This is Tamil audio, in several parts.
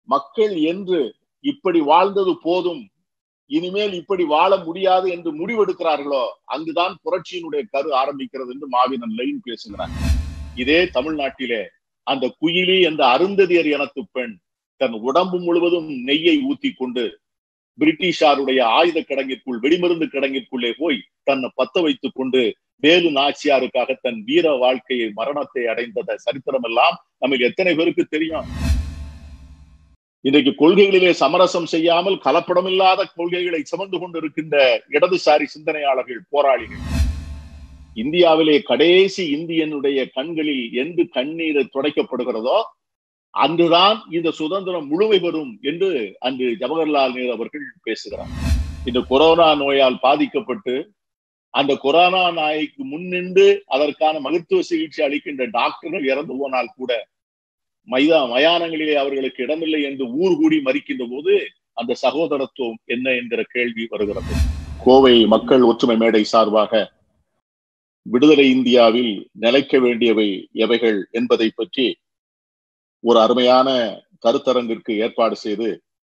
மக்கள் என்று இப்படி வாழ்ந்தது போதும் இனிமேல் இப்படி வாழ முடியாது என்று முடிவெடுக்கிறார்களோ அங்குதான் புரட்சியினுடைய கரு ஆரம்பிக்கிறது என்று மாவீரன் லைன் பேசுகிறார் இதே தமிழ்நாட்டிலே அந்த குயிலி என்ற அருந்ததியர் இனத்து பெண் தன் உடம்பு முழுவதும் நெய்யை ஊத்தி கொண்டு பிரிட்டிஷாருடைய ஆயுத கிடங்கிற்குள் வெடிமருந்து கிடங்கிற்குள்ளே போய் தன்னை பத்த வைத்துக் கொண்டு வேலு நாச்சியாருக்காக தன் வீர வாழ்க்கையை மரணத்தை அடைந்த சரித்திரம் எல்லாம் நமக்கு எத்தனை பேருக்கு தெரியும் இன்றைக்கு கொள்கைகளிலே சமரசம் செய்யாமல் கலப்படமில்லாத கொள்கைகளை சுமந்து கொண்டிருக்கின்ற இடதுசாரி சிந்தனையாளர்கள் போராளிகள் இந்தியாவிலே கடைசி இந்தியனுடைய கண்களில் எந்த கண்ணீர் துடைக்கப்படுகிறதோ அன்றுதான் இந்த சுதந்திரம் முழுமை பெறும் என்று அன்று ஜவஹர்லால் நேரு அவர்கள் பேசுகிறார் இந்த கொரோனா நோயால் பாதிக்கப்பட்டு அந்த கொரோனா நாய்க்கு முன்னின்று அதற்கான மருத்துவ சிகிச்சை அளிக்கின்ற டாக்டர்கள் இறந்து போனால் கூட மைதா மயானங்களிலே அவர்களுக்கு இடமில்லை என்று ஊர் கூடி மறிக்கின்ற போது அந்த சகோதரத்துவம் என்ன என்கிற கேள்வி வருகிறது கோவை மக்கள் ஒற்றுமை மேடை சார்பாக விடுதலை இந்தியாவில் நிலைக்க வேண்டியவை எவைகள் என்பதை பற்றி ஒரு அருமையான கருத்தரங்கிற்கு ஏற்பாடு செய்து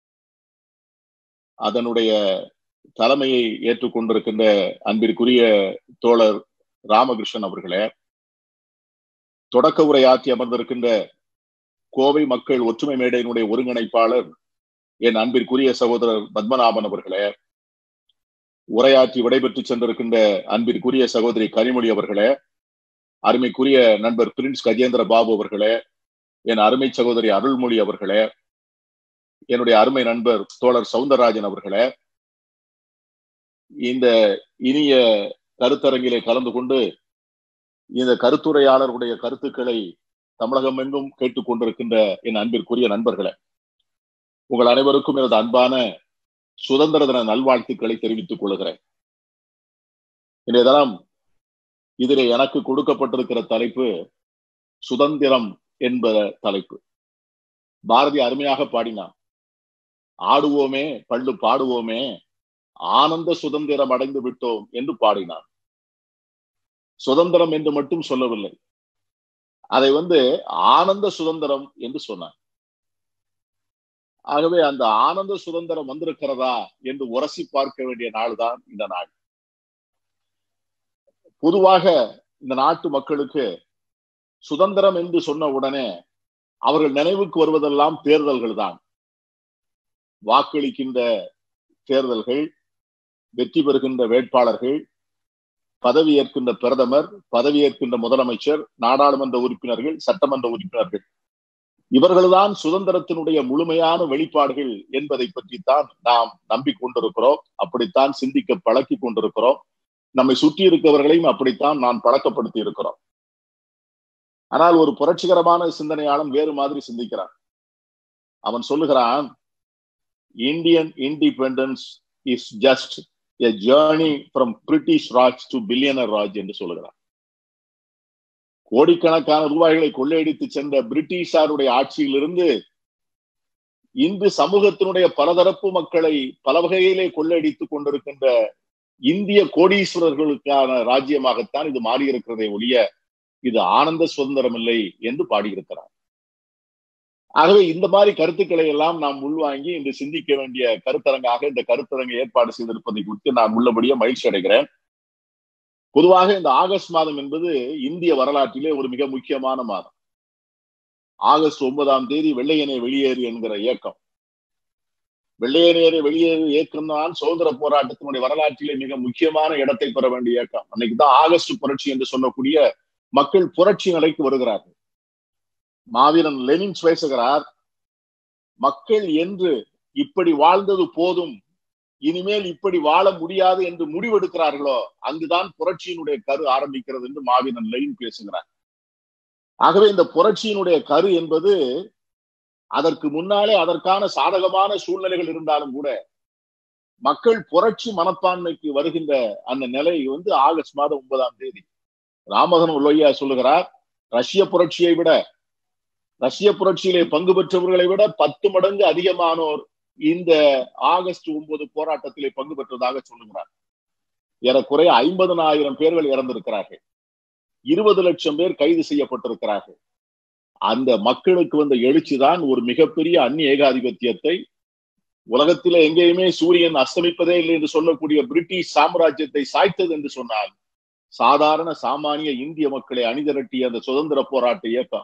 அதனுடைய தலைமையை ஏற்றுக்கொண்டிருக்கின்ற அன்பிற்குரிய தோழர் ராமகிருஷ்ணன் அவர்களே தொடக்க உரை ஆற்றி அமர்ந்திருக்கின்ற கோவை மக்கள் ஒற்றுமை மேடையினுடைய ஒருங்கிணைப்பாளர் என் அன்பிற்குரிய சகோதரர் பத்மநாபன் அவர்களே உரையாற்றி விடைபெற்று சென்றிருக்கின்ற அன்பிற்குரிய சகோதரி கனிமொழி அவர்களே அருமைக்குரிய நண்பர் பிரின்ஸ் கஜேந்திர பாபு அவர்களே என் அருமை சகோதரி அருள்மொழி அவர்களே என்னுடைய அருமை நண்பர் தோழர் சவுந்தரராஜன் அவர்களே இந்த இனிய கருத்தரங்கிலே கலந்து கொண்டு இந்த கருத்துரையாளருடைய கருத்துக்களை தமிழகம் எங்கும் கேட்டுக்கொண்டிருக்கின்ற என் அன்பிற்குரிய நண்பர்களே உங்கள் அனைவருக்கும் எனது அன்பான சுதந்திர தின நல்வாழ்த்துக்களை தெரிவித்துக் கொள்கிறேன் இன்றைய தினம் இதிலே எனக்கு கொடுக்கப்பட்டிருக்கிற தலைப்பு சுதந்திரம் என்பத தலைப்பு பாரதி அருமையாக பாடினான் ஆடுவோமே பள்ளு பாடுவோமே ஆனந்த சுதந்திரம் அடைந்து விட்டோம் என்று பாடினான் சுதந்திரம் என்று மட்டும் சொல்லவில்லை அதை வந்து ஆனந்த சுதந்திரம் என்று சொன்னார் ஆகவே அந்த ஆனந்த சுதந்திரம் வந்திருக்கிறதா என்று உரசி பார்க்க வேண்டிய நாள் தான் இந்த நாள் பொதுவாக இந்த நாட்டு மக்களுக்கு சுதந்திரம் என்று சொன்ன உடனே அவர்கள் நினைவுக்கு வருவதெல்லாம் தேர்தல்கள் தான் வாக்களிக்கின்ற தேர்தல்கள் வெற்றி பெறுகின்ற வேட்பாளர்கள் பதவி ஏற்கின்ற பிரதமர் பதவி ஏற்கின்ற முதலமைச்சர் நாடாளுமன்ற உறுப்பினர்கள் சட்டமன்ற உறுப்பினர்கள் இவர்கள்தான் சுதந்திரத்தினுடைய முழுமையான வெளிப்பாடுகள் என்பதை பற்றித்தான் நாம் நம்பிக்கொண்டிருக்கிறோம் அப்படித்தான் சிந்திக்க பழக்கி கொண்டிருக்கிறோம் நம்மை சுற்றி இருக்கவர்களையும் அப்படித்தான் நான் பழக்கப்படுத்தி இருக்கிறோம் ஆனால் ஒரு புரட்சிகரமான சிந்தனையாளன் வேறு மாதிரி சிந்திக்கிறான் அவன் சொல்லுகிறான் Indian independence is just a journey from British Raj to billionaire Raj என்று சொல்லுகிறான் கோடிக்கணக்கான ரூபாய்களை கொள்ளையடித்து சென்ற பிரிட்டிஷாருடைய ஆட்சியிலிருந்து இன்று சமூகத்தினுடைய பலதரப்பு மக்களை பல வகையிலே கொள்ளையடித்துக் கொண்டிருக்கின்ற இந்திய கோடீஸ்வரர்களுக்கான ராஜ்யமாகத்தான் இது மாறியிருக்கிறதை ஒழிய இது ஆனந்த சுதந்திரம் இல்லை என்று பாடியிருக்கிறார் ஆகவே இந்த மாதிரி கருத்துக்களை எல்லாம் நாம் உள்வாங்கி இன்று சிந்திக்க வேண்டிய கருத்தரங்காக இந்த கருத்தரங்கை ஏற்பாடு செய்திருப்பதை குறித்து நான் உள்ளபடியே மகிழ்ச்சி அடைகிறேன் பொதுவாக இந்த ஆகஸ்ட் மாதம் என்பது இந்திய வரலாற்றிலே ஒரு மிக முக்கியமான மாதம் ஆகஸ்ட் ஒன்பதாம் தேதி வெள்ளையனை வெளியேறு என்கிற இயக்கம் வெள்ளையனேறு வெளியேறு இயக்கம் தான் சுதந்திர போராட்டத்தினுடைய வரலாற்றிலே மிக முக்கியமான இடத்தை பெற வேண்டிய இயக்கம் அன்னைக்கு தான் ஆகஸ்ட் புரட்சி என்று சொல்லக்கூடிய மக்கள் புரட்சி நிலைக்கு வருகிறார்கள் மாவீரன் லெனின் பேசுகிறார் மக்கள் என்று இப்படி வாழ்ந்தது போதும் இனிமேல் இப்படி வாழ முடியாது என்று முடிவெடுக்கிறார்களோ அங்குதான் புரட்சியினுடைய கரு ஆரம்பிக்கிறது என்று மாவீரன் லெனின் பேசுகிறார் ஆகவே இந்த புரட்சியினுடைய கரு என்பது அதற்கு முன்னாலே அதற்கான சாதகமான சூழ்நிலைகள் இருந்தாலும் கூட மக்கள் புரட்சி மனப்பான்மைக்கு வருகின்ற அந்த நிலை வந்து ஆகஸ்ட் மாதம் ஒன்பதாம் தேதி ராமகன் உலோயா சொல்லுகிறார் ரஷ்ய புரட்சியை விட ரஷ்ய புரட்சியிலே பங்கு பெற்றவர்களை விட பத்து மடங்கு அதிகமானோர் இந்த ஆகஸ்ட் ஒன்பது போராட்டத்திலே பங்கு பெற்றதாக சொல்லுகிறார் ஏறக்குறைய ஐம்பதனாயிரம் பேர்கள் இறந்திருக்கிறார்கள் இருபது லட்சம் பேர் கைது செய்யப்பட்டிருக்கிறார்கள் அந்த மக்களுக்கு வந்த எழுச்சிதான் ஒரு மிகப்பெரிய அந்நிய ஏகாதிபத்தியத்தை உலகத்தில எங்கேயுமே சூரியன் அஸ்தமிப்பதே இல்லை என்று சொல்லக்கூடிய பிரிட்டிஷ் சாம்ராஜ்யத்தை சாய்த்தது என்று சொன்னால் சாதாரண சாமானிய இந்திய மக்களை அணிதிரட்டிய அந்த சுதந்திர போராட்ட இயக்கம்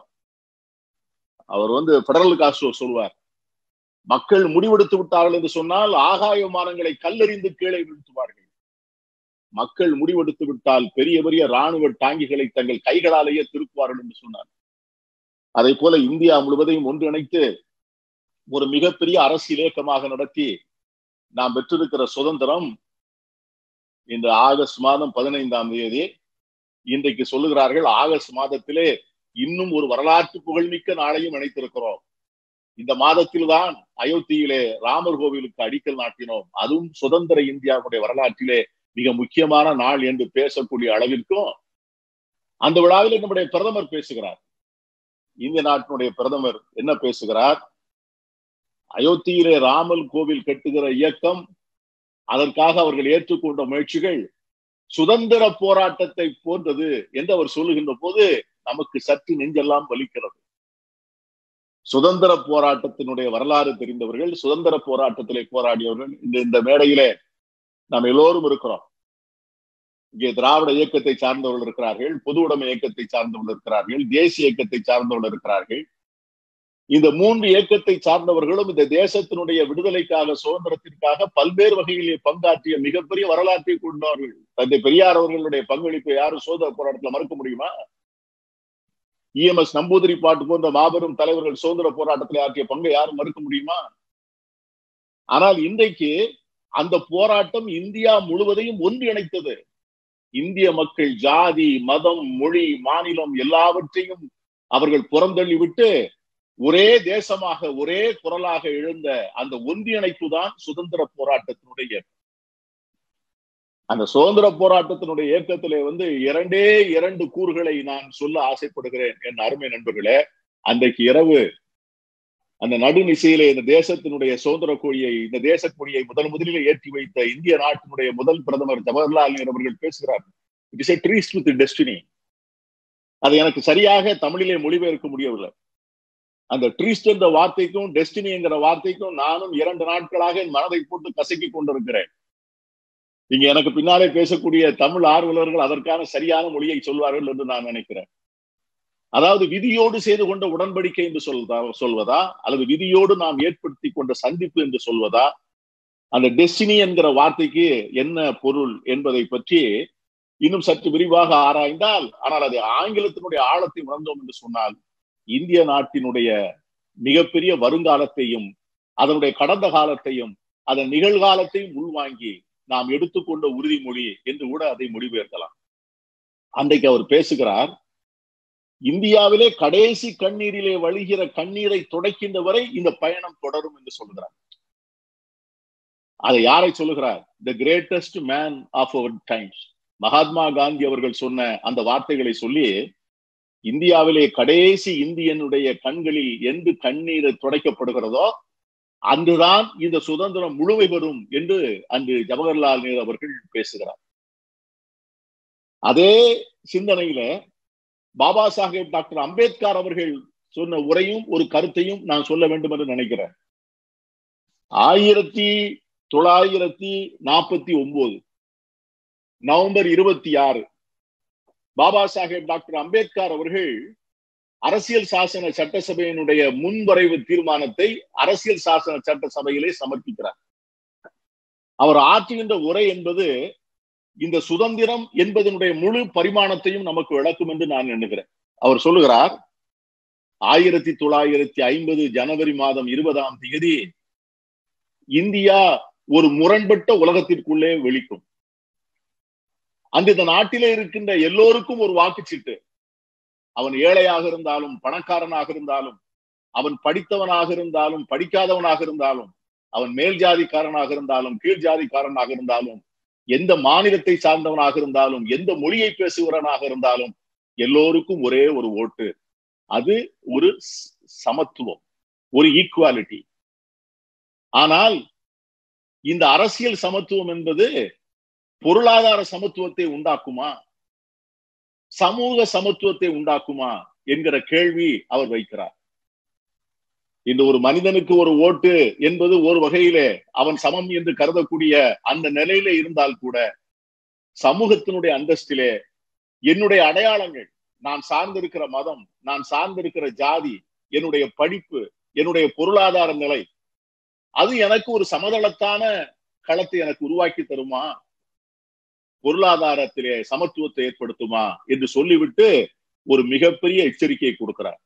அவர் வந்து பெடரல் காஸ்ட்ரோ சொல்வார் மக்கள் முடிவெடுத்து விட்டார்கள் என்று சொன்னால் ஆகாய விமானங்களை கல்லறிந்து கீழே வீழ்த்துவார்கள் மக்கள் முடிவெடுத்து விட்டால் பெரிய பெரிய ராணுவ டாங்கிகளை தங்கள் கைகளாலேயே திருப்புவார்கள் என்று சொன்னார் அதை போல இந்தியா முழுவதையும் ஒன்றிணைத்து ஒரு மிகப்பெரிய அரசியல் இயக்கமாக நடத்தி நாம் பெற்றிருக்கிற சுதந்திரம் இந்த ஆகஸ்ட் மாதம் பதினைந்தாம் தேதி இன்றைக்கு சொல்லுகிறார்கள் ஆகஸ்ட் மாதத்திலே இன்னும் ஒரு வரலாற்று புகழ்மிக்க நாளையும் இணைத்திருக்கிறோம் இந்த மாதத்தில் தான் அயோத்தியிலே ராமர் கோவிலுக்கு அடிக்கல் நாட்டினோம் அதுவும் சுதந்திர இந்தியாவுடைய வரலாற்றிலே மிக முக்கியமான நாள் என்று பேசக்கூடிய அளவிற்கும் அந்த விழாவில் நம்முடைய பிரதமர் பேசுகிறார் இந்திய நாட்டினுடைய பிரதமர் என்ன பேசுகிறார் அயோத்தியிலே ராமல் கோவில் கட்டுகிற இயக்கம் அதற்காக அவர்கள் ஏற்றுக்கொண்ட முயற்சிகள் சுதந்திர போராட்டத்தை போன்றது என்று அவர் சொல்லுகின்ற போது நமக்கு சற்று நெஞ்செல்லாம் வலிக்கிறது சுதந்திர போராட்டத்தினுடைய வரலாறு தெரிந்தவர்கள் சுதந்திர போராட்டத்திலே போராடியவர்கள் இந்த இந்த மேடையிலே நாம் எல்லோரும் இருக்கிறோம் இங்கே திராவிட இயக்கத்தை சார்ந்தவர்கள் இருக்கிறார்கள் பொது உடைமை இயக்கத்தை சார்ந்தவர்கள் இருக்கிறார்கள் தேசிய இயக்கத்தை சார்ந்தவர்கள் இருக்கிறார்கள் இந்த மூன்று இயக்கத்தை சார்ந்தவர்களும் இந்த தேசத்தினுடைய விடுதலைக்காக சுதந்திரத்திற்காக பல்வேறு வகையிலே பங்காற்றிய மிகப்பெரிய வரலாற்றை கொண்டவர்கள் தந்தை பெரியார் அவர்களுடைய பங்களிப்பை யாரும் சுதந்திர போராட்டத்தில் மறுக்க முடியுமா இஎம்எஸ் நம்பூதிரி பாட்டு போன்ற மாபெரும் தலைவர்கள் சுதந்திர போராட்டத்தில் ஆற்றிய பங்கை யாரும் மறுக்க முடியுமா ஆனால் இன்றைக்கு அந்த போராட்டம் இந்தியா முழுவதையும் ஒன்றிணைத்தது இந்திய மக்கள் ஜாதி மதம் மொழி மாநிலம் எல்லாவற்றையும் அவர்கள் புறந்தள்ளி விட்டு ஒரே தேசமாக ஒரே குரலாக எழுந்த அந்த ஒன்றிணைப்பு தான் சுதந்திர போராட்டத்தினுடைய இயக்கம் அந்த சுதந்திர போராட்டத்தினுடைய இயக்கத்திலே வந்து இரண்டே இரண்டு கூறுகளை நான் சொல்ல ஆசைப்படுகிறேன் என் அருமை நண்பர்களே அன்றைக்கு இரவு அந்த நடுநிசையிலே இந்த தேசத்தினுடைய சுதந்திர கொடியை இந்த தேச கொடியை முதல் முதலில் ஏற்றி வைத்த இந்திய நாட்டினுடைய முதல் பிரதமர் ஜவஹர்லால் நேரு அவர்கள் பேசுகிறார் it is a tryst with destiny அதை எனக்கு சரியாக தமிழிலே மொழிபெயர்க்க முடியவில்லை அந்த ட்ரீஸ்ட் என்ற வார்த்தைக்கும் டெஸ்டினி என்கிற வார்த்தைக்கும் நானும் இரண்டு நாட்களாக என் மனதை போட்டு கசக்கி கொண்டிருக்கிறேன் இங்க எனக்கு பின்னாலே பேசக்கூடிய தமிழ் ஆர்வலர்கள் அதற்கான சரியான மொழியை சொல்வார்கள் என்று நான் நினைக்கிறேன் அதாவது விதியோடு செய்து கொண்ட உடன்படிக்கை என்று சொல்வதா சொல்வதா அல்லது விதியோடு நாம் ஏற்படுத்தி கொண்ட சந்திப்பு என்று சொல்வதா அந்த டெஸ்டினி என்கிற வார்த்தைக்கு என்ன பொருள் என்பதை பற்றி இன்னும் சற்று விரிவாக ஆராய்ந்தால் ஆனால் அது ஆங்கிலத்தினுடைய ஆழத்தை உணர்ந்தோம் என்று சொன்னால் இந்திய நாட்டினுடைய மிகப்பெரிய வருங்காலத்தையும் அதனுடைய கடந்த காலத்தையும் அதன் நிகழ்காலத்தையும் உள்வாங்கி நாம் எடுத்துக்கொண்ட உறுதிமொழி என்று கூட அதை மொழிபெயர்க்கலாம் அன்றைக்கு அவர் பேசுகிறார் இந்தியாவிலே கடைசி கண்ணீரிலே வழிகிற கண்ணீரை துடைக்கின்ற வரை இந்த பயணம் தொடரும் என்று சொல்கிறார் அதை யாரை சொல்லுகிறார் the greatest man of our times Mahatma Gandhi அவர்கள் சொன்ன அந்த வார்த்தைகளை சொல்லி இந்தியாவிலே கடைசி இந்தியனுடைய கண்களில் எந்த கண்ணீர் துடைக்கப்படுகிறதோ அன்றுதான் இந்த சுதந்திரம் முழுமை பெறும் என்று அன்று ஜவஹர்லால் நேரு அவர்கள் பேசுகிறார் அதே சிந்தனையில பாபா சாஹேப் டாக்டர் அம்பேத்கர் அவர்கள் சொன்ன உரையும் ஒரு கருத்தையும் நான் சொல்ல வேண்டும் என்று நினைக்கிறேன் ஆயிரத்தி தொள்ளாயிரத்தி நாற்பத்தி ஒன்பது நவம்பர் இருபத்தி ஆறு பாபா சாஹேப் டாக்டர் அம்பேத்கர் அவர்கள் அரசியல் சாசன சட்டசபையினுடைய முன்வரைவு தீர்மானத்தை அரசியல் சாசன சட்டசபையிலே சமர்ப்பிக்கிறார் அவர் ஆற்றுகின்ற உரை என்பது இந்த சுதந்திரம் என்பதனுடைய முழு பரிமாணத்தையும் நமக்கு விளக்கும் என்று நான் எண்ணுகிறேன் அவர் சொல்லுகிறார் ஆயிரத்தி தொள்ளாயிரத்தி ஐம்பது ஜனவரி மாதம் இருபதாம் தேதி இந்தியா ஒரு முரண்பட்ட உலகத்திற்குள்ளே வெளிக்கும் அந்த இந்த நாட்டிலே இருக்கின்ற எல்லோருக்கும் ஒரு வாக்குச்சீட்டு அவன் ஏழையாக இருந்தாலும் பணக்காரனாக இருந்தாலும் அவன் படித்தவனாக இருந்தாலும் படிக்காதவனாக இருந்தாலும் அவன் மேல் ஜாதிக்காரனாக இருந்தாலும் கீழ் ஜாதிக்காரனாக இருந்தாலும் எந்த மாநிலத்தை சார்ந்தவனாக இருந்தாலும் எந்த மொழியை பேசுகிறவனாக இருந்தாலும் எல்லோருக்கும் ஒரே ஒரு ஓட்டு அது ஒரு சமத்துவம் ஒரு ஈக்குவாலிட்டி ஆனால் இந்த அரசியல் சமத்துவம் என்பது பொருளாதார சமத்துவத்தை உண்டாக்குமா சமூக சமத்துவத்தை உண்டாக்குமா என்கிற கேள்வி அவர் வைக்கிறார் இந்த ஒரு மனிதனுக்கு ஒரு ஓட்டு என்பது ஒரு வகையிலே அவன் சமம் என்று கருதக்கூடிய அந்த நிலையில இருந்தால் கூட சமூகத்தினுடைய அந்தஸ்திலே என்னுடைய அடையாளங்கள் நான் சார்ந்திருக்கிற மதம் நான் சார்ந்திருக்கிற ஜாதி என்னுடைய படிப்பு என்னுடைய பொருளாதார நிலை அது எனக்கு ஒரு சமதளத்தான களத்தை எனக்கு உருவாக்கி தருமா பொருளாதாரத்திலே சமத்துவத்தை ஏற்படுத்துமா என்று சொல்லிவிட்டு ஒரு மிகப்பெரிய எச்சரிக்கையை கொடுக்கிறார்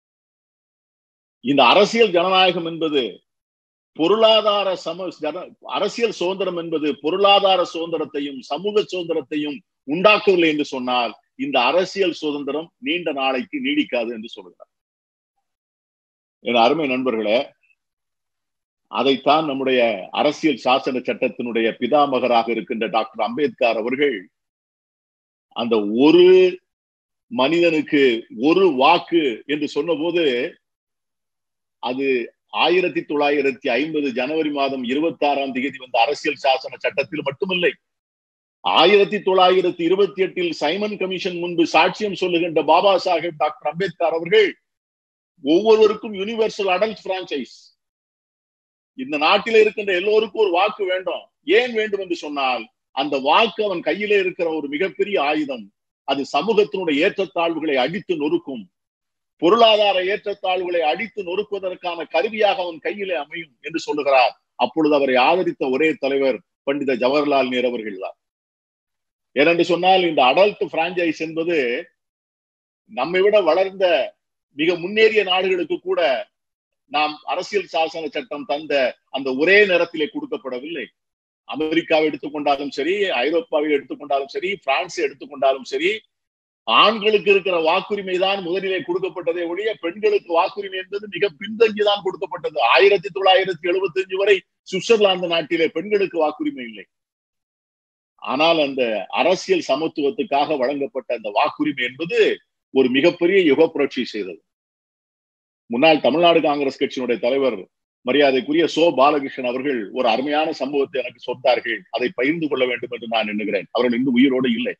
இந்த அரசியல் ஜனநாயகம் என்பது பொருளாதார சம அரசியல் சுதந்திரம் என்பது பொருளாதார சுதந்திரத்தையும் சமூக சுதந்திரத்தையும் உண்டாக்கவில்லை என்று சொன்னால் இந்த அரசியல் சுதந்திரம் நீண்ட நாளைக்கு நீடிக்காது என்று சொல்கிறார் என் அருமை நண்பர்களே அதைத்தான் நம்முடைய அரசியல் சாசன சட்டத்தினுடைய பிதாமகராக இருக்கின்ற டாக்டர் அம்பேத்கர் அவர்கள் அந்த ஒரு மனிதனுக்கு ஒரு வாக்கு என்று சொன்னபோது அது ஆயிரத்தி தொள்ளாயிரத்தி ஐம்பது ஜனவரி மாதம் இருபத்தி ஆறாம் தேதி வந்த அரசியல் சாசன சட்டத்தில் மட்டுமில்லை ஆயிரத்தி தொள்ளாயிரத்தி இருபத்தி எட்டில் சைமன் கமிஷன் முன்பு சாட்சியம் சொல்லுகின்ற பாபா சாஹேப் டாக்டர் அம்பேத்கர் அவர்கள் ஒவ்வொருவருக்கும் யூனிவர்சல் அடல்ட் பிரான்சைஸ் இந்த நாட்டில இருக்கின்ற எல்லோருக்கும் ஒரு வாக்கு வேண்டும் ஏன் வேண்டும் என்று சொன்னால் அந்த வாக்கு அவன் கையிலே இருக்கிற ஒரு மிகப்பெரிய ஆயுதம் அது சமூகத்தினுடைய ஏற்றத்தாழ்வுகளை அடித்து நொறுக்கும் பொருளாதார ஏற்றத்தாழ்வுகளை அடித்து நொறுக்குவதற்கான கருவியாக அவன் கையிலே அமையும் என்று சொல்லுகிறார் அப்பொழுது அவரை ஆதரித்த ஒரே தலைவர் பண்டித ஜவஹர்லால் நேரு அவர்கள் தான் ஏனென்று சொன்னால் இந்த அடல்ட் பிரான்சைஸ் என்பது நம்மை விட வளர்ந்த மிக முன்னேறிய நாடுகளுக்கு கூட நாம் அரசியல் சாசன சட்டம் தந்த அந்த ஒரே நேரத்திலே கொடுக்கப்படவில்லை அமெரிக்காவை எடுத்துக்கொண்டாலும் சரி ஐரோப்பாவை எடுத்துக்கொண்டாலும் சரி பிரான்ஸை எடுத்துக்கொண்டாலும் சரி ஆண்களுக்கு இருக்கிற வாக்குரிமை தான் முதலிலே கொடுக்கப்பட்டதை ஒழிய பெண்களுக்கு வாக்குரிமை என்பது மிக பின்தங்கிதான் கொடுக்கப்பட்டது ஆயிரத்தி தொள்ளாயிரத்தி எழுபத்தி அஞ்சு வரை சுவிட்சர்லாந்து நாட்டிலே பெண்களுக்கு வாக்குரிமை இல்லை ஆனால் அந்த அரசியல் சமத்துவத்துக்காக வழங்கப்பட்ட அந்த வாக்குரிமை என்பது ஒரு மிகப்பெரிய யுக புரட்சி செய்தது முன்னாள் தமிழ்நாடு காங்கிரஸ் கட்சியினுடைய தலைவர் மரியாதைக்குரிய சோ பாலகிருஷ்ணன் அவர்கள் ஒரு அருமையான சம்பவத்தை எனக்கு சொன்னார்கள் அதை பகிர்ந்து கொள்ள வேண்டும் என்று நான் எண்ணுகிறேன் அவர்கள் இன்னும் உயிரோடு இல்லை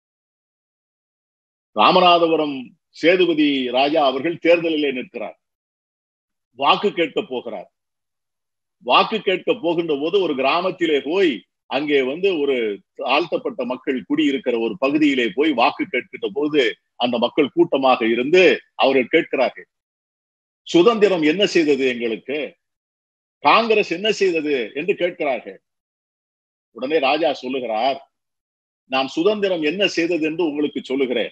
ராமநாதபுரம் சேதுபதி ராஜா அவர்கள் தேர்தலிலே நிற்கிறார் வாக்கு கேட்க போகிறார் வாக்கு கேட்க போகின்ற போது ஒரு கிராமத்திலே போய் அங்கே வந்து ஒரு தாழ்த்தப்பட்ட மக்கள் குடியிருக்கிற ஒரு பகுதியிலே போய் வாக்கு கேட்கின்ற போது அந்த மக்கள் கூட்டமாக இருந்து அவர்கள் கேட்கிறார்கள் சுதந்திரம் என்ன செய்தது எங்களுக்கு காங்கிரஸ் என்ன செய்தது என்று கேட்கிறார்கள் உடனே ராஜா சொல்லுகிறார் நான் சுதந்திரம் என்ன செய்தது என்று உங்களுக்கு சொல்லுகிறேன்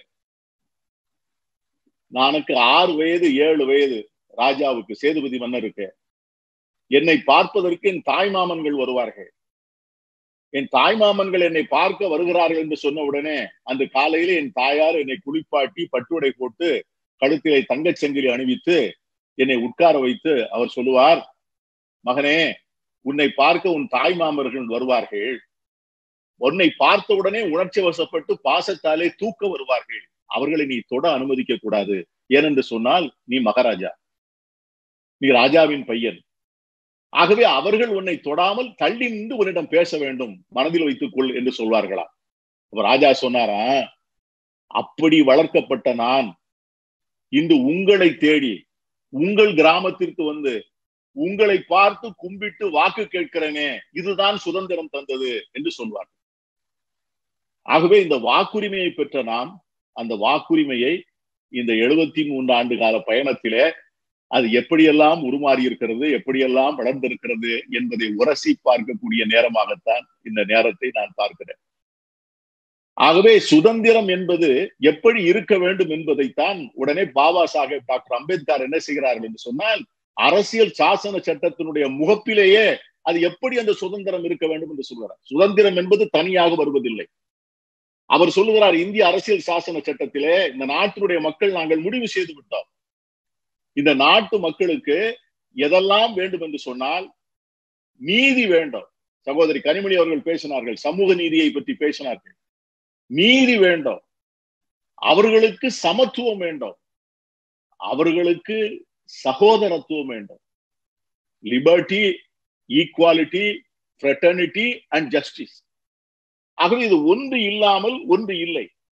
நானுக்கு ஆறு வயது ஏழு வயது ராஜாவுக்கு சேதுபதி மன்னருக்கு என்னை பார்ப்பதற்கு என் தாய்மாமன்கள் வருவார்கள் என் தாய்மாமன்கள் என்னை பார்க்க வருகிறார்கள் என்று சொன்ன உடனே அந்த காலையில என் தாயார் என்னை குளிப்பாட்டி பட்டுடை போட்டு கழுத்திலே தங்கச் சங்கிலி அணிவித்து என்னை உட்கார வைத்து அவர் சொல்லுவார் மகனே உன்னை பார்க்க உன் தாய் மாமர்கள் வருவார்கள் உன்னை பார்த்த உடனே உணர்ச்சி வசப்பட்டு பாசத்தாலே தூக்க வருவார்கள் அவர்களை நீ தொட அனுமதிக்க கூடாது ஏனென்று சொன்னால் நீ மகாராஜா நீ ராஜாவின் பையன் ஆகவே அவர்கள் உன்னை தொடாமல் தள்ளி நின்று உன்னிடம் பேச வேண்டும் மனதில் வைத்துக் கொள் என்று சொல்வார்களா அப்ப ராஜா சொன்னாரா அப்படி வளர்க்கப்பட்ட நான் இன்று உங்களை தேடி உங்கள் கிராமத்திற்கு வந்து உங்களை பார்த்து கும்பிட்டு வாக்கு கேட்கிறேனே இதுதான் சுதந்திரம் தந்தது என்று சொல்வார் ஆகவே இந்த வாக்குரிமையை பெற்ற நாம் அந்த வாக்குரிமையை இந்த எழுபத்தி மூன்று ஆண்டு கால பயணத்திலே அது எப்படியெல்லாம் உருமாறி இருக்கிறது எப்படியெல்லாம் வளர்ந்திருக்கிறது என்பதை உரசி பார்க்கக்கூடிய நேரமாகத்தான் இந்த நேரத்தை நான் பார்க்கிறேன் ஆகவே சுதந்திரம் என்பது எப்படி இருக்க வேண்டும் என்பதைத்தான் உடனே பாபா சாஹேப் டாக்டர் அம்பேத்கர் என்ன செய்கிறார்கள் என்று சொன்னால் அரசியல் சாசன சட்டத்தினுடைய முகப்பிலேயே அது எப்படி அந்த சுதந்திரம் இருக்க வேண்டும் என்று சொல்கிறார் சுதந்திரம் என்பது தனியாக வருவதில்லை அவர் சொல்லுகிறார் இந்திய அரசியல் சாசன சட்டத்திலே இந்த நாட்டினுடைய மக்கள் நாங்கள் முடிவு செய்து விட்டோம் இந்த நாட்டு மக்களுக்கு எதெல்லாம் வேண்டும் என்று சொன்னால் நீதி வேண்டும் சகோதரி கனிமொழி அவர்கள் பேசினார்கள் சமூக நீதியை பற்றி பேசினார்கள் நீதி வேண்டும் அவர்களுக்கு சமத்துவம் வேண்டும் அவர்களுக்கு சகோதரத்துவம் வேண்டும் liberty equality fraternity and justice ஆகவே இது ஒன்று இல்லாமல் ஒன்று இல்லை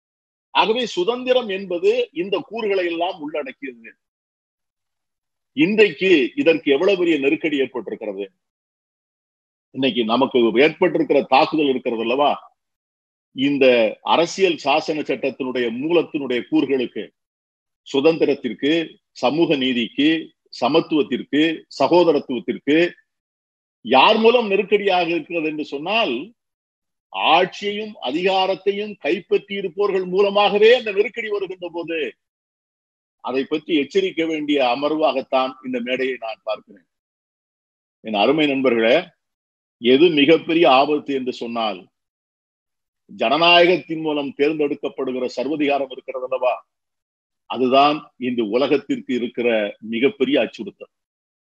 ஆகவே சுதந்திரம் என்பது இந்த கூறுகளை எல்லாம் உள்ளடக்கியது இன்றைக்கு இதற்கு எவ்வளவு பெரிய நெருக்கடி ஏற்பட்டிருக்கிறது இன்னைக்கு நமக்கு ஏற்பட்டிருக்கிற தாக்குதல் இருக்கிறது அல்லவா இந்த அரசியல் சாசன சட்டத்தினுடைய மூலத்தினுடைய கூறுகளுக்கு சுதந்திரத்திற்கு சமூக நீதிக்கு சமத்துவத்திற்கு சகோதரத்துவத்திற்கு யார் மூலம் நெருக்கடியாக இருக்கிறது என்று சொன்னால் ஆட்சியையும் அதிகாரத்தையும் கைப்பற்றி இருப்பவர்கள் மூலமாகவே அந்த நெருக்கடி வருகின்ற போது அதை பற்றி எச்சரிக்க வேண்டிய அமர்வாகத்தான் இந்த மேடையை நான் பார்க்கிறேன் என் அருமை நண்பர்களே எது மிகப்பெரிய ஆபத்து என்று சொன்னால் ஜனநாயகத்தின் மூலம் தேர்ந்தெடுக்கப்படுகிற சர்வதிகாரம் இருக்கிறது அல்லவா அதுதான் இந்த உலகத்திற்கு இருக்கிற மிகப்பெரிய அச்சுறுத்தல்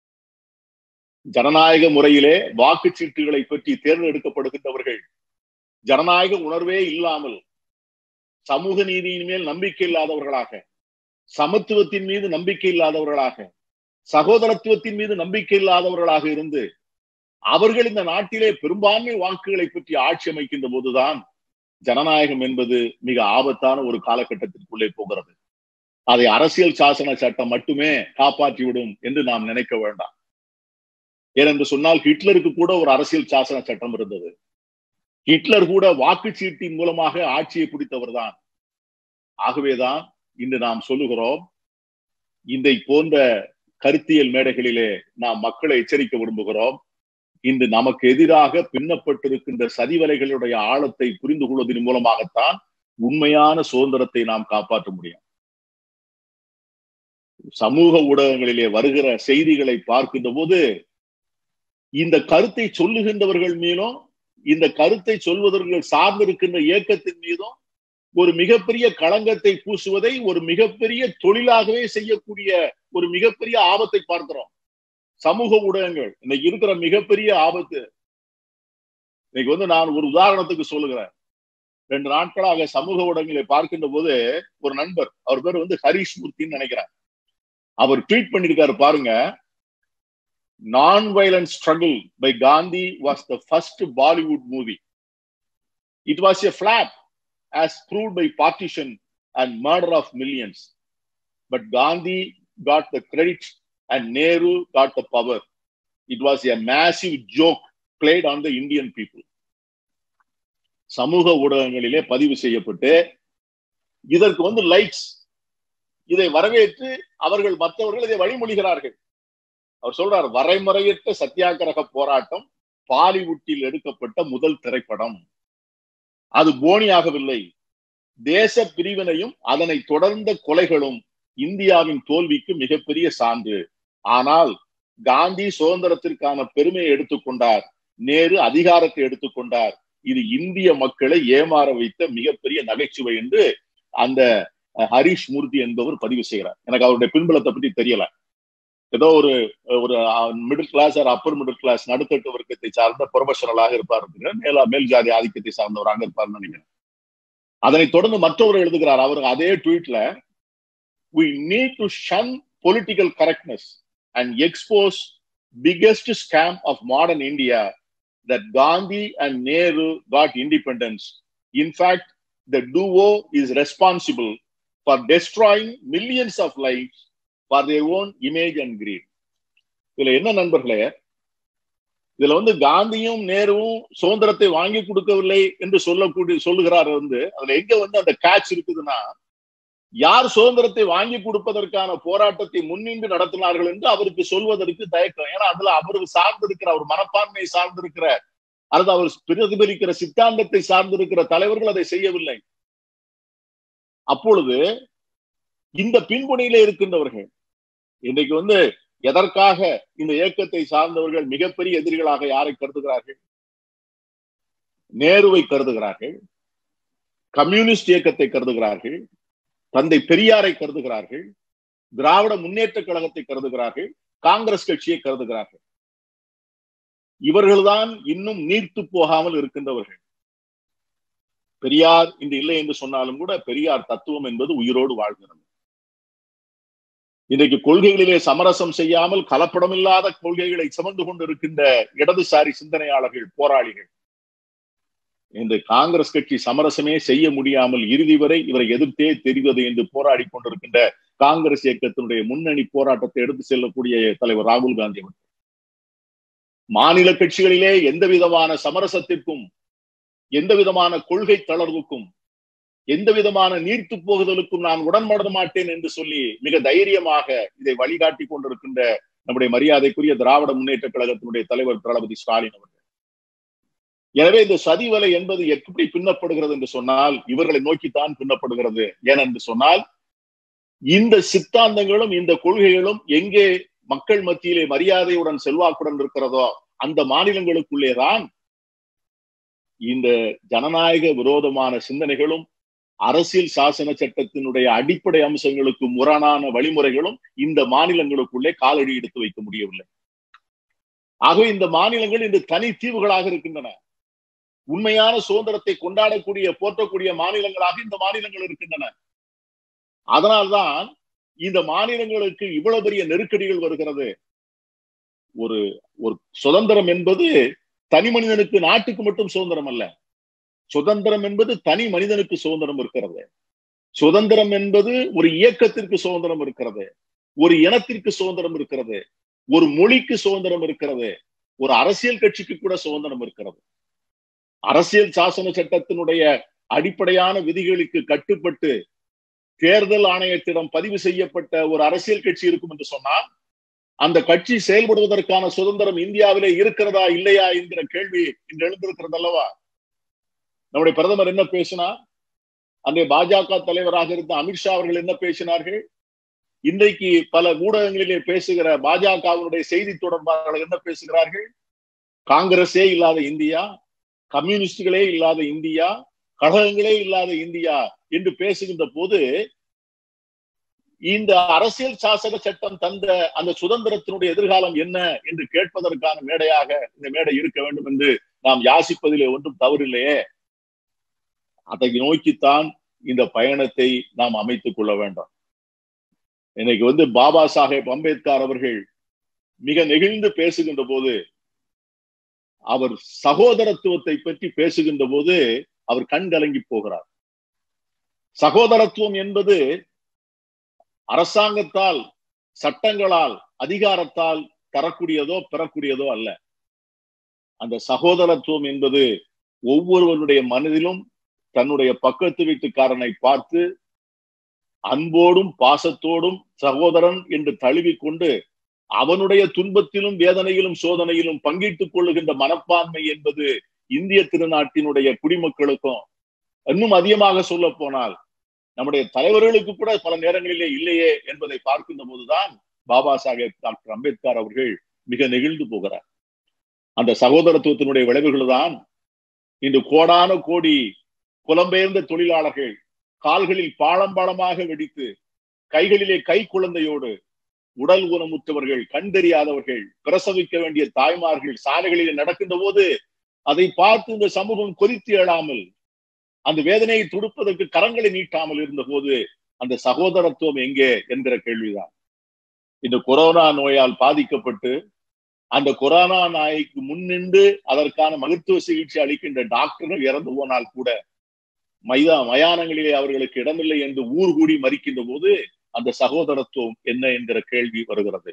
ஜனநாயக முறையிலே வாக்குச்சீட்டுகளை பற்றி தேர்ந்தெடுக்கப்படுகின்றவர்கள் ஜனநாயக உணர்வே இல்லாமல் சமூக நீதியின் மேல் நம்பிக்கை இல்லாதவர்களாக சமத்துவத்தின் மீது நம்பிக்கை இல்லாதவர்களாக சகோதரத்துவத்தின் மீது நம்பிக்கை இல்லாதவர்களாக இருந்து அவர்கள் இந்த நாட்டிலே பெரும்பான்மை வாக்குகளை பற்றி ஆட்சி அமைக்கின்ற போதுதான் ஜனநாயகம் என்பது மிக ஆபத்தான ஒரு காலகட்டத்திற்குள்ளே போகிறது அதை அரசியல் சாசன சட்டம் மட்டுமே காப்பாற்றிவிடும் என்று நாம் நினைக்க வேண்டாம் ஏனென்று சொன்னால் ஹிட்லருக்கு கூட ஒரு அரசியல் சாசன சட்டம் இருந்தது ஹிட்லர் கூட வாக்குச்சீட்டின் மூலமாக ஆட்சியை பிடித்தவர் தான் ஆகவேதான் இன்று நாம் சொல்லுகிறோம் இந்த போன்ற கருத்தியல் மேடைகளிலே நாம் மக்களை எச்சரிக்க விரும்புகிறோம் இன்று நமக்கு எதிராக பின்னப்பட்டிருக்கின்ற சதிவலைகளுடைய ஆழத்தை புரிந்து கொள்வதன் மூலமாகத்தான் உண்மையான சுதந்திரத்தை நாம் காப்பாற்ற முடியும் சமூக ஊடகங்களிலே வருகிற செய்திகளை பார்க்கின்ற போது இந்த கருத்தை சொல்லுகின்றவர்கள் மீதும் இந்த கருத்தை சொல்வதற்கு சார்ந்திருக்கின்ற இயக்கத்தின் மீதும் ஒரு மிகப்பெரிய களங்கத்தை பூசுவதை ஒரு மிகப்பெரிய தொழிலாகவே செய்யக்கூடிய ஒரு மிகப்பெரிய ஆபத்தை பார்க்கிறோம் சமூக ஊடகங்கள் இன்னைக்கு இருக்கிற மிகப்பெரிய ஆபத்து இன்னைக்கு வந்து நான் ஒரு உதாரணத்துக்கு சொல்லுகிறேன் ரெண்டு நாட்களாக சமூக ஊடகங்களை பார்க்கின்ற போது ஒரு நண்பர் அவர் பேர் வந்து ஹரிஷ் மூர்த்தின்னு நினைக்கிறேன் அவர் ட்வீட் பண்ணிருக்காரு பாருங்க non violent struggle by Gandhi was the first Bollywood movie it was a flop as proved by partition and murder of millions. But Gandhi got the credit and Nehru got the power. It was a massive joke played on the Indian people. சமூக ஊடகங்களிலே பதிவு செய்யப்பட்டு இதற்கு வந்து லைக்ஸ் இதை வரவேற்று அவர்கள் மற்றவர்கள் இதை வழிமொழிகிறார்கள் அவர் சொல்றார் வரைமுறையற்ற சத்தியாகிரக போராட்டம் பாலிவுட்டில் எடுக்கப்பட்ட முதல் திரைப்படம் அது போனியாகவில்லை தேச பிரிவினையும் அதனை தொடர்ந்த கொலைகளும் இந்தியாவின் தோல்விக்கு மிகப்பெரிய சான்று ஆனால் காந்தி சுதந்திரத்திற்கான பெருமையை எடுத்துக்கொண்டார் நேரு அதிகாரத்தை எடுத்துக்கொண்டார் இது இந்திய மக்களை ஏமாற வைத்த மிகப்பெரிய நகைச்சுவை என்று அந்த ஹரிஷ் மூர்த்தி என்பவர் பதிவு செய்கிறார் எனக்கு அவருடைய பின்புலத்தை பற்றி தெரியல ஏதோ ஒரு ஒரு middle class or upper middle class நடுத்தட்டு வர்க்கத்தை சார்ந்த ப்ரொஃபஷனலாக இருப்பார் மேலா மேல் ஜாதி ஆதிக்கத்தை சார்ந்தவராக இருப்பார்னு நினைக்கிறேன் அதனை தொடர்ந்து மற்றவர் எழுதுகிறார் அவர் அதே ட்வீட்ல we need to shun political correctness and expose biggest scam of modern India that Gandhi and Nehru got independence in fact the duo is responsible for destroying millions of life for their own image and greed இதுல என்ன நண்பர்களே இதுல வந்து காந்தியும் நேருவும் சுதந்திரத்தை வாங்கி கொடுக்கவில்லை என்று சொல்லக்கூடிய சொல்லுகிறார் வந்து அதுல எங்க வந்து அந்த கேட்ச் இருக்குதுன்னா யார் சுதந்திரத்தை வாங்கி கொடுப்பதற்கான போராட்டத்தை முன்னின்று நடத்தினார்கள் என்று அவருக்கு சொல்வதற்கு தயக்கம் ஏன்னா அதுல அவருக்கு சார்ந்திருக்கிற அவர் மனப்பான்மையை சார்ந்திருக்கிற அல்லது அவர் பிரதிபலிக்கிற சித்தாந்தத்தை சார்ந்திருக்கிற தலைவர்கள் அதை செய்யவில்லை அப்பொழுது இந்த பின்புணையில இருக்கின்றவர்கள் இன்னைக்கு வந்து எதற்காக இந்த இயக்கத்தை சார்ந்தவர்கள் மிகப்பெரிய எதிரிகளாக யாரை கருதுகிறார்கள் நேருவை கருதுகிறார்கள் கம்யூனிஸ்ட் இயக்கத்தை கருதுகிறார்கள் தந்தை பெரியாரை கருதுகிறார்கள் திராவிட முன்னேற்ற கழகத்தை கருதுகிறார்கள் காங்கிரஸ் கட்சியை கருதுகிறார்கள் இவர்கள்தான் இன்னும் நீர்த்து போகாமல் இருக்கின்றவர்கள் பெரியார் இன்று இல்லை என்று சொன்னாலும் கூட பெரியார் தத்துவம் என்பது உயிரோடு வாழ்கிறது இன்றைக்கு கொள்கைகளிலே சமரசம் செய்யாமல் கலப்படமில்லாத கொள்கைகளை சுமந்து கொண்டிருக்கின்ற இடதுசாரி சிந்தனையாளர்கள் போராளிகள் என்று காங்கிரஸ் கட்சி சமரசமே செய்ய முடியாமல் இறுதி வரை இவரை எதிர்த்தே தெரிவது என்று போராடி கொண்டிருக்கின்ற காங்கிரஸ் இயக்கத்தினுடைய முன்னணி போராட்டத்தை எடுத்து செல்லக்கூடிய தலைவர் ராகுல் காந்தி அவர்கள் மாநில கட்சிகளிலே எந்த விதமான சமரசத்திற்கும் எந்த விதமான கொள்கை தளர்வுக்கும் எந்த விதமான நீர்த்து போகுதலுக்கும் நான் உடன்பட மாட்டேன் என்று சொல்லி மிக தைரியமாக இதை வழிகாட்டி கொண்டிருக்கின்ற நம்முடைய மரியாதைக்குரிய திராவிட முன்னேற்ற கழகத்தினுடைய தலைவர் தளபதி ஸ்டாலின் அவர்கள் எனவே இந்த சதிவலை என்பது எப்படி பின்னப்படுகிறது என்று சொன்னால் இவர்களை நோக்கித்தான் பின்னப்படுகிறது ஏனென்று சொன்னால் இந்த சித்தாந்தங்களும் இந்த கொள்கைகளும் எங்கே மக்கள் மத்தியிலே மரியாதையுடன் செல்வாக்குடன் இருக்கிறதோ அந்த மாநிலங்களுக்குள்ளேதான் இந்த ஜனநாயக விரோதமான சிந்தனைகளும் அரசியல் சாசன சட்டத்தினுடைய அடிப்படை அம்சங்களுக்கு முரணான வழிமுறைகளும் இந்த மாநிலங்களுக்குள்ளே காலடி எடுத்து வைக்க முடியவில்லை ஆகவே இந்த மாநிலங்கள் இந்த தனி தீவுகளாக இருக்கின்றன உண்மையான சுதந்திரத்தை கொண்டாடக்கூடிய போற்றக்கூடிய மாநிலங்களாக இந்த மாநிலங்கள் இருக்கின்றன அதனால்தான் இந்த மாநிலங்களுக்கு இவ்வளவு பெரிய நெருக்கடிகள் வருகிறது ஒரு ஒரு சுதந்திரம் என்பது தனி மனிதனுக்கு நாட்டுக்கு மட்டும் சுதந்திரம் அல்ல சுதந்திரம் என்பது தனி மனிதனுக்கு சுதந்திரம் இருக்கிறது சுதந்திரம் என்பது ஒரு இயக்கத்திற்கு சுதந்திரம் இருக்கிறது ஒரு இனத்திற்கு சுதந்திரம் இருக்கிறது ஒரு மொழிக்கு சுதந்திரம் இருக்கிறது ஒரு அரசியல் கட்சிக்கு கூட சுதந்திரம் இருக்கிறது அரசியல் சாசன சட்டத்தினுடைய அடிப்படையான விதிகளுக்கு கட்டுப்பட்டு தேர்தல் ஆணையத்திடம் பதிவு செய்யப்பட்ட ஒரு அரசியல் கட்சி இருக்கும் என்று சொன்னால் அந்த கட்சி செயல்படுவதற்கான சுதந்திரம் இந்தியாவிலே இருக்கிறதா இல்லையா என்கிற கேள்வி இன்று எழுந்திருக்கிறது அல்லவா நம்முடைய பிரதமர் என்ன பேசினார் அன்றைய பாஜக தலைவராக இருந்த அமித்ஷா அவர்கள் என்ன பேசினார்கள் இன்றைக்கு பல ஊடகங்களிலே பேசுகிற பாஜகவினுடைய செய்தி தொடர்பாளர்கள் என்ன பேசுகிறார்கள் காங்கிரஸே இல்லாத இந்தியா கம்யூனிஸ்டுகளே இல்லாத இந்தியா கழகங்களே இல்லாத இந்தியா என்று பேசுகின்ற போது இந்த அரசியல் சாசன சட்டம் தந்த அந்த சுதந்திரத்தினுடைய எதிர்காலம் என்ன என்று கேட்பதற்கான மேடையாக இந்த மேடை இருக்க வேண்டும் என்று நாம் யாசிப்பதிலே ஒன்றும் தவறில்லையே அதை நோக்கித்தான் இந்த பயணத்தை நாம் அமைத்துக் கொள்ள வேண்டும் இன்னைக்கு வந்து பாபா சாஹேப் அம்பேத்கர் அவர்கள் மிக நெகிழ்ந்து பேசுகின்ற போது அவர் சகோதரத்துவத்தை பற்றி பேசுகின்ற போது அவர் கண் கலங்கி போகிறார் சகோதரத்துவம் என்பது அரசாங்கத்தால் சட்டங்களால் அதிகாரத்தால் தரக்கூடியதோ பெறக்கூடியதோ அல்ல அந்த சகோதரத்துவம் என்பது ஒவ்வொருவருடைய மனதிலும் தன்னுடைய பக்கத்து வீட்டுக்காரனை பார்த்து அன்போடும் பாசத்தோடும் சகோதரன் என்று தழுவிக்கொண்டு அவனுடைய துன்பத்திலும் வேதனையிலும் சோதனையிலும் பங்கிட்டுக் கொள்ளுகின்ற மனப்பான்மை என்பது இந்திய திருநாட்டினுடைய குடிமக்களுக்கும் இன்னும் அதிகமாக சொல்ல போனால் நம்முடைய தலைவர்களுக்கு கூட பல நேரங்களிலே இல்லையே என்பதை பார்க்கின்ற போதுதான் பாபா சாஹேப் டாக்டர் அம்பேத்கர் அவர்கள் மிக நெகிழ்ந்து போகிறார் அந்த சகோதரத்துவத்தினுடைய விளைவுகள் தான் இன்று கோடான கோடி புலம்பெயர்ந்த தொழிலாளர்கள் கால்களில் பாழம்பாளமாக வெடித்து கைகளிலே கை குழந்தையோடு உடல் ஊனமுற்றவர்கள் கண் தெரியாதவர்கள் பிரசவிக்க வேண்டிய தாய்மார்கள் சாலைகளிலே நடக்கின்ற போது அதை பார்த்து இந்த சமூகம் கொதித்து எழாமல் அந்த வேதனையை துடுப்பதற்கு கரங்களை நீட்டாமல் இருந்த போது அந்த சகோதரத்துவம் எங்கே என்கிற கேள்விதான் இந்த கொரோனா நோயால் பாதிக்கப்பட்டு அந்த கொரோனா நாய்க்கு முன்னின்று அதற்கான மருத்துவ சிகிச்சை அளிக்கின்ற டாக்டர்கள் இறந்து போனால் கூட மைதா மயானங்களிலே அவர்களுக்கு இடமில்லை என்று ஊர் கூடி மறிக்கின்ற போது அந்த சகோதரத்துவம் என்ன என்கிற கேள்வி வருகிறது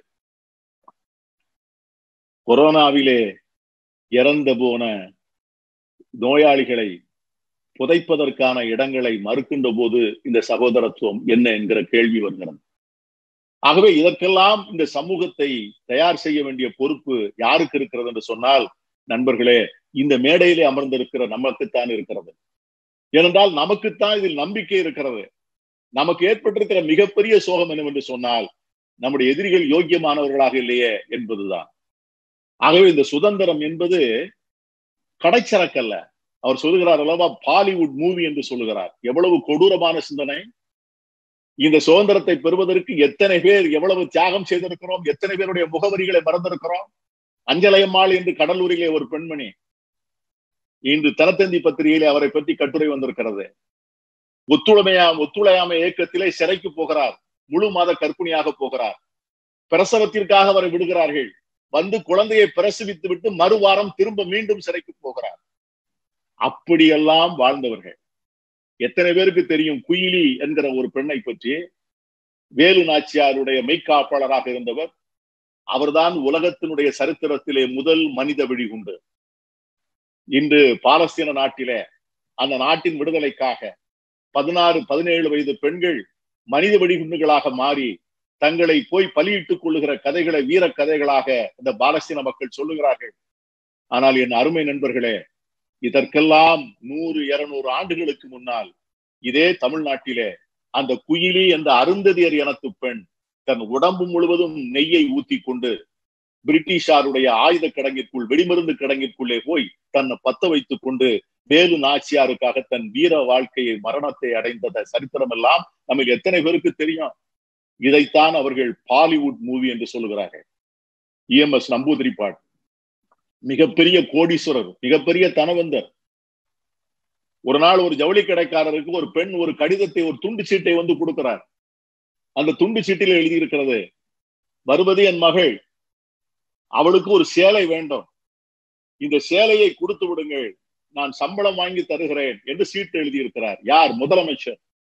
கொரோனாவிலே இறந்து போன நோயாளிகளை புதைப்பதற்கான இடங்களை மறுக்கின்ற போது இந்த சகோதரத்துவம் என்ன என்கிற கேள்வி வருகிறது ஆகவே இதற்கெல்லாம் இந்த சமூகத்தை தயார் செய்ய வேண்டிய பொறுப்பு யாருக்கு இருக்கிறது என்று சொன்னால் நண்பர்களே இந்த மேடையிலே அமர்ந்திருக்கிற நமக்குத்தான் இருக்கிறது ஏனென்றால் நமக்குத்தான் இதில் நம்பிக்கை இருக்கிறது நமக்கு ஏற்பட்டிருக்கிற மிகப்பெரிய சோகம் என்னவென்று சொன்னால் நம்முடைய எதிரிகள் யோக்கியமானவர்களாக இல்லையே என்பதுதான் ஆகவே இந்த சுதந்திரம் என்பது கடைச்சரக்கல்ல அவர் சொல்லுகிறார் அல்லவா பாலிவுட் மூவி என்று சொல்லுகிறார் எவ்வளவு கொடூரமான சிந்தனை இந்த சுதந்திரத்தை பெறுவதற்கு எத்தனை பேர் எவ்வளவு தியாகம் செய்திருக்கிறோம் எத்தனை பேருடைய முகவரிகளை மறந்திருக்கிறோம் அஞ்சலயம்மாள் என்று கடலூரிலே ஒரு பெண்மணி இன்று தனத்தந்தி பத்திரிகையிலே அவரை பற்றி கட்டுரை வந்திருக்கிறது ஒத்துழைமையா ஒத்துழையாமை இயக்கத்திலே சிறைக்கு போகிறார் முழு மாத கற்பிணியாக போகிறார் பிரசவத்திற்காக அவரை விடுகிறார்கள் வந்து குழந்தையை பிரசவித்து விட்டு மறுவாரம் திரும்ப மீண்டும் சிறைக்கு போகிறார் அப்படியெல்லாம் வாழ்ந்தவர்கள் எத்தனை பேருக்கு தெரியும் குயிலி என்கிற ஒரு பெண்ணை பற்றி வேலு நாச்சியாருடைய மெய்க்காப்பாளராக இருந்தவர் அவர்தான் உலகத்தினுடைய சரித்திரத்திலே முதல் மனித வெடிகுண்டு இன்று பாலஸ்தீன நாட்டிலே அந்த நாட்டின் விடுதலைக்காக பதினாறு பதினேழு வயது பெண்கள் மனித வெடிகுண்டுகளாக மாறி தங்களை போய் பலியிட்டுக் கொள்ளுகிற கதைகளை வீர கதைகளாக இந்த பாலஸ்தீன மக்கள் சொல்லுகிறார்கள் ஆனால் என் அருமை நண்பர்களே இதற்கெல்லாம் நூறு இருநூறு ஆண்டுகளுக்கு முன்னால் இதே தமிழ்நாட்டிலே அந்த குயிலி என்ற அருந்ததியர் இனத்து பெண் தன் உடம்பு முழுவதும் நெய்யை ஊத்தி கொண்டு பிரிட்டிஷாருடைய ஆயுத கிடங்கிற்குள் வெடிமருந்து கிடங்கிற்குள்ளே போய் தன்னை பத்த வைத்துக் கொண்டு வேலு நாச்சியாருக்காக தன் வீர வாழ்க்கையை மரணத்தை அடைந்த சரித்திரம் எல்லாம் நமக்கு எத்தனை பேருக்கு தெரியும் இதைத்தான் அவர்கள் பாலிவுட் மூவி என்று சொல்லுகிறார்கள் இஎம்எஸ் நம்பூதிரி பாட் மிகப்பெரிய கோடீஸ்வரர் மிகப்பெரிய தனவந்தர் ஒரு நாள் ஒரு ஜவுளி கடைக்காரருக்கு ஒரு பெண் ஒரு கடிதத்தை ஒரு துண்டு சீட்டை வந்து கொடுக்கிறார் அந்த துண்டு சீட்டில் எழுதியிருக்கிறது வருவது என் மகள் அவளுக்கு ஒரு சேலை வேண்டும் இந்த சேலையை கொடுத்து விடுங்கள் நான் சம்பளம் வாங்கி தருகிறேன் என்று சீட்டு எழுதியிருக்கிறார் யார் முதலமைச்சர்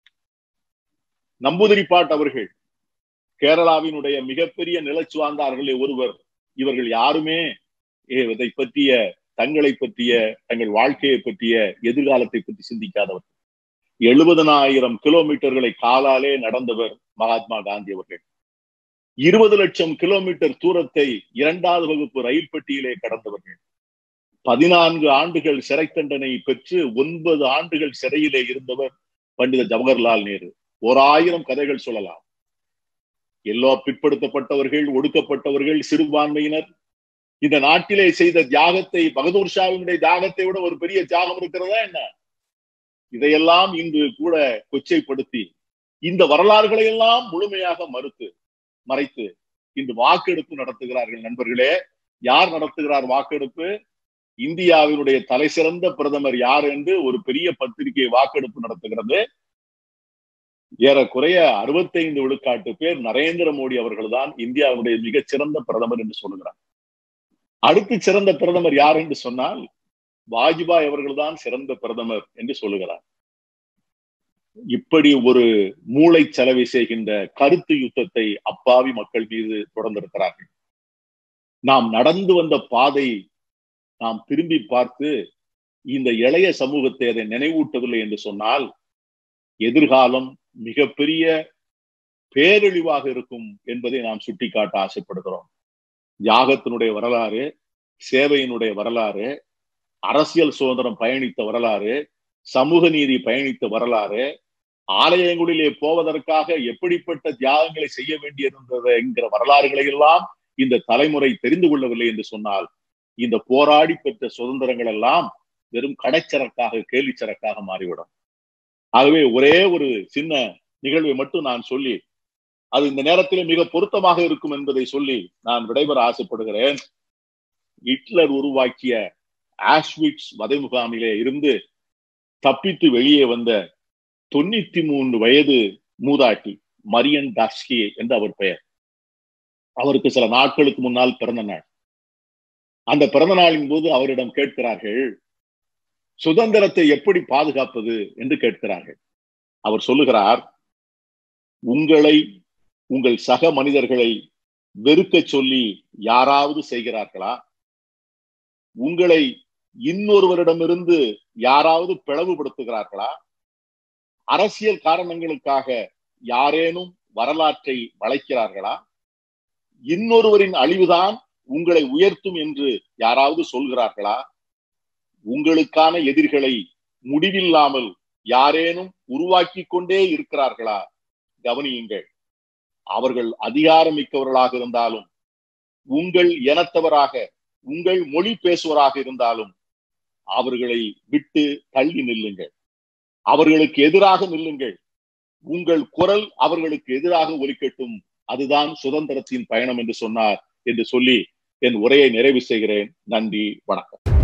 நம்பூதிரி பாட் அவர்கள் கேரளாவினுடைய மிகப்பெரிய நிலச்சுவார்ந்தார்களே ஒருவர் இவர்கள் யாருமே இதை பற்றிய தங்களை பற்றிய தங்கள் வாழ்க்கையை பற்றிய எதிர்காலத்தை பற்றி சிந்திக்காதவர் எழுபதனாயிரம் கிலோமீட்டர்களை காலாலே நடந்தவர் மகாத்மா காந்தி அவர்கள் இருபது லட்சம் கிலோமீட்டர் தூரத்தை இரண்டாவது வகுப்பு ரயில் பெட்டியிலே கடந்தவர்கள் பதினான்கு ஆண்டுகள் சிறை தண்டனை பெற்று ஒன்பது ஆண்டுகள் சிறையிலே இருந்தவர் பண்டித ஜவஹர்லால் நேரு ஓர் ஆயிரம் கதைகள் சொல்லலாம் எல்லோ பிற்படுத்தப்பட்டவர்கள் ஒடுக்கப்பட்டவர்கள் சிறுபான்மையினர் இந்த நாட்டிலே செய்த தியாகத்தை பகதூர் ஷாவினுடைய தியாகத்தை விட ஒரு பெரிய தியாகம் இருக்கிறதா என்ன இதையெல்லாம் இன்று கூட கொச்சைப்படுத்தி இந்த வரலாறுகளை எல்லாம் முழுமையாக மறுத்து மறைத்து இன்று வாக்கெடுப்பு நடத்துகிறார்கள் நண்பர்களே யார் நடத்துகிறார் வாக்கெடுப்பு இந்தியாவினுடைய தலை சிறந்த பிரதமர் யார் என்று ஒரு பெரிய பத்திரிகை வாக்கெடுப்பு நடத்துகிறது ஏறக்குறைய அறுபத்தைந்து விழுக்காட்டு பேர் நரேந்திர மோடி அவர்கள் தான் இந்தியாவுடைய மிகச் சிறந்த பிரதமர் என்று சொல்லுகிறார் அடுத்து சிறந்த பிரதமர் யார் என்று சொன்னால் வாஜ்பாய் அவர்கள் தான் சிறந்த பிரதமர் என்று சொல்லுகிறார் இப்படி ஒரு மூளை செலவை செய்கின்ற கருத்து யுத்தத்தை அப்பாவி மக்கள் மீது தொடர்ந்திருக்கிறார்கள் நாம் நடந்து வந்த பாதை நாம் திரும்பி பார்த்து இந்த இளைய சமூகத்தை அதை நினைவூட்டவில்லை என்று சொன்னால் எதிர்காலம் மிகப்பெரிய பேரழிவாக இருக்கும் என்பதை நாம் சுட்டிக்காட்ட ஆசைப்படுகிறோம் தியாகத்தினுடைய வரலாறு சேவையினுடைய வரலாறு அரசியல் சுதந்திரம் பயணித்த வரலாறு சமூக நீதி பயணித்த வரலாறு ஆலயங்களிலே போவதற்காக எப்படிப்பட்ட தியாகங்களை செய்ய வேண்டியிருந்தது என்கிற வரலாறுகளை எல்லாம் இந்த தலைமுறை தெரிந்து கொள்ளவில்லை என்று சொன்னால் இந்த போராடி பெற்ற சுதந்திரங்கள் எல்லாம் வெறும் கடைச்சரக்காக கேலிச்சரக்காக மாறிவிடும் ஆகவே ஒரே ஒரு சின்ன நிகழ்வை மட்டும் நான் சொல்லி அது இந்த நேரத்தில் மிக பொருத்தமாக இருக்கும் என்பதை சொல்லி நான் விடைபெற ஆசைப்படுகிறேன் ஹிட்லர் உருவாக்கிய ஆஷ்விட்ஸ் வதை முகாமிலே இருந்து தப்பித்து வெளியே வந்த தொண்ணூத்தி மூன்று வயது மூதாட்டி மரியன் டாஸ்கி என்று அவர் பெயர் அவருக்கு சில நாட்களுக்கு முன்னால் பிறந்த நாள் அந்த பிறந்த நாளின் போது அவரிடம் கேட்கிறார்கள் சுதந்திரத்தை எப்படி பாதுகாப்பது என்று கேட்கிறார்கள் அவர் சொல்லுகிறார் உங்களை உங்கள் சக மனிதர்களை வெறுக்க சொல்லி யாராவது செய்கிறார்களா உங்களை இன்னொருவரிடமிருந்து யாராவது பிளவுபடுத்துகிறார்களா அரசியல் காரணங்களுக்காக யாரேனும் வரலாற்றை வளைக்கிறார்களா இன்னொருவரின் அழிவுதான் உங்களை உயர்த்தும் என்று யாராவது சொல்கிறார்களா உங்களுக்கான எதிர்களை முடிவில்லாமல் யாரேனும் உருவாக்கி கொண்டே இருக்கிறார்களா கவனியுங்கள் அவர்கள் அதிகாரம் மிக்கவர்களாக இருந்தாலும் உங்கள் இனத்தவராக உங்கள் மொழி பேசுவராக இருந்தாலும் அவர்களை விட்டு தள்ளி நில்லுங்கள் அவர்களுக்கு எதிராக நில்லுங்கள் உங்கள் குரல் அவர்களுக்கு எதிராக ஒலிக்கட்டும் அதுதான் சுதந்திரத்தின் பயணம் என்று சொன்னார் என்று சொல்லி என் உரையை நிறைவு செய்கிறேன் நன்றி வணக்கம்